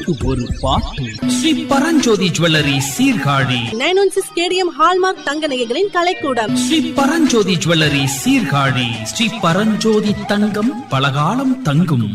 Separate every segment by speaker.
Speaker 1: பாட்டுக்கு ஒரு பாட்டு Sri Paranjothi jewellery Sirkazhi
Speaker 2: nine one six stadium hallmark தங்க நகைகளின் கலைக்கூடம்
Speaker 1: ஸ்ரீ பரஞ்சோதி ஜுவல்லரி சீர்காழி ஸ்ரீ பரஞ்சோதி தங்கம் பலகாலம் தங்கும்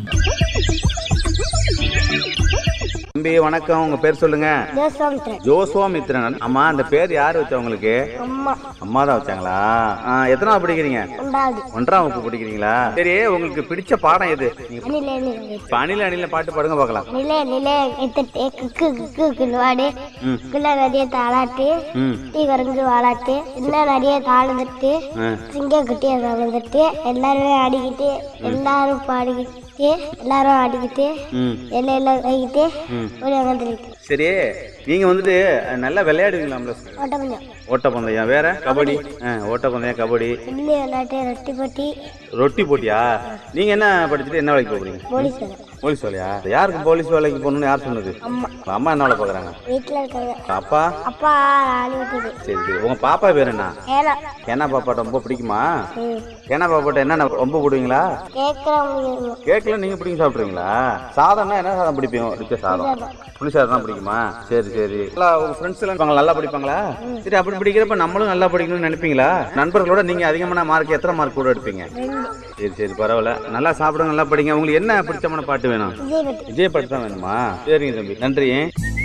Speaker 3: தம்பி வணக்கம் உங்க பேர் சொல்லுங்க
Speaker 4: தேசமித்ரன்
Speaker 3: ஜோசோமித்ரன் அம்மா அந்த பேர் யார் வச்சா உங்களுக்கு
Speaker 4: அம்மா
Speaker 3: அம்மா தான் வச்சாங்களா ஆ, எத்தனாவது படிக்கிறீங்க
Speaker 4: உண்டாது
Speaker 3: ஒன்றாம் வகுப்பு படிக்கிறீங்களா சரி உங்களுக்கு பிடிச்ச பாடம் எது நீங்க
Speaker 4: நிலே நிலே
Speaker 3: இப்ப அணில அணில பாட்டு பாடுங்க பார்க்கலாம்
Speaker 4: நிலே நிலே எத்தட்டே கிக்கு கிக்கு கிள்வாடு
Speaker 3: ம்.
Speaker 4: கிள்ள நிறைய தாளாட்டு
Speaker 3: ம்
Speaker 4: டீ கரங்கு வாளாட்டு இன்னும் நிறைய தாழ்ந்துட்டு
Speaker 3: ஆ.
Speaker 4: சிங்க குட்டியை கலந்துட்டு எல்லாருமே ஆடிக்கிட்டு எல்லாரும் பாடிக்கிட்டு எல்லாரும் ஆடிக்கிட்டு
Speaker 3: ம்
Speaker 4: எல்லையில வைக்கிட்டு
Speaker 3: ம்.
Speaker 4: ஒரு வந்துருக்கு
Speaker 3: சரி நீங்க வந்துட்டு நல்லா விளையாடுவீங்களாம்ல
Speaker 4: ஓட்டப்பந்தயம்
Speaker 3: ஓட்டப்பந்தயம் வேற கபடி ஆ, ஓட்டப்பந்தயம் கபடி
Speaker 4: சில்லி விளையாட்டு ரொட்டி போட்டி
Speaker 3: ரொட்டி போட்டியா நீங்க என்ன படிச்சுட்டு என்ன வேலைக்கு போறீங்க
Speaker 4: போலீஸ் வேலை
Speaker 3: போலீஸ் வேலையா யாருக்கு போலீஸ் வேலைக்கு போகணும்னு யார் சொன்னது
Speaker 4: அம்மா
Speaker 3: உங்க அம்மா என்ன வேலை பார்க்குறாங்க
Speaker 4: வீட்டில் இருக்காங்க
Speaker 3: அப்பா
Speaker 4: அப்பா ஆளி விட்டுது
Speaker 3: சரி சரி உங்க பாப்பா பேர் என்ன
Speaker 4: ஏன்னா
Speaker 3: ஏன்னா பாப்பாட்ட ரொம்ப பிடிக்குமா
Speaker 4: ம்
Speaker 3: ஏன்னா பாப்பாட்ட என்ன ரொம்ப பிடிக்குங்களா
Speaker 4: கேட்குறவங்க
Speaker 3: கேக்கல நீங்க பிடிக்கும் சாப்பிட்றீங்களா சாதம்னா என்ன சாதம் பிடிப்பீங்க பிடிச்ச சாதம் புளி சாதம் தான் பிடிக்குமா சரி சரி நல்லா உங்க ஃப்ரெண்ட்ஸ் எல்லாம் இருப்பாங்க, நல்லா படிப்பாங்களா சரி அப்படி படிக்கிறப்ப நம்மளும் நல்லா படிக்கணும்னு நினைப்பீங்களா நண்பர்களோட நீங்க அதிகமான மார்க் எத்தனை மார்க் கூட எடுப்பீங்க சரி சரி பரவாயில்ல நல்லா சாப்பிடுங்க நல்லா படிங்க உங்களுக்கு என்ன பிடிச்சமான பாட்டு வேணும்
Speaker 4: விஜய் பற்றி
Speaker 3: விஜய் பாட்டு தான் வேணுமா சரிங்க தம்பி நன்றி